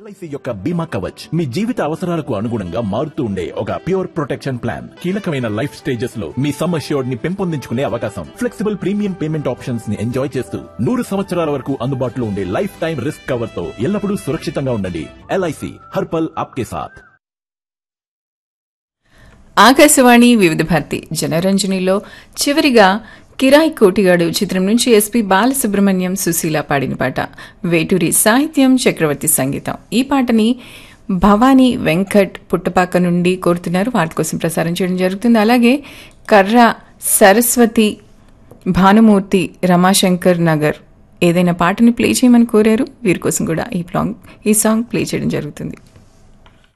LIC యొక్క బీమా కవచ్ మీ జీవిత అవసరాలకు అనుగుణంగా మారుతూ ఉండే ఒక ప్యూర్ ప్రొటెక్షన్ ప్లాన్ కీలకమైన లైఫ్ స్టేజెస్ లో మీ సమ్ అష్యూర్డ్ ని పెంపొందించుకునే అవకాశం ఫ్లెక్సిబుల్ ప్రీమియం పేమెంట్ ఆప్షన్స్ ని ఎంజాయ్ చేస్తూ నూరు సంవత్సరాల వరకు అందుబాటులో ఉండే లైఫ్ టైం రిస్క్ కవర్ తో ఎల్లప్పుడూ సురక్షితంగా ఉండండి ఎల్ఐసి హర్పల్ ఆప్కే సాథ్ ఆకాశవాణి వివిధ భారతి జనరంజనిలో చివరిగా కిరాయి కోటిగాడు చిత్రం నుంచి ఎస్పి బాలసుబ్రహ్మణ్యం సుశీల పాడిన పాట వేటూరి సాహిత్యం చక్రవర్తి సంగీతం ఈ పాటని భవానీ వెంకట్ పుట్టపాక నుండి కోరుతున్నారు వాటి కోసం ప్రసారం చేయడం జరుగుతుంది అలాగే కర్ర సరస్వతి భానుమూర్తి రమాశంకర్ నగర్ ఏదైనా పాటని ప్లే చేయమని కోరారు వీరి కోసం కూడా ఈ సాంగ్ ఈ సాంగ్ ప్లే చేయడం జరుగుతుంది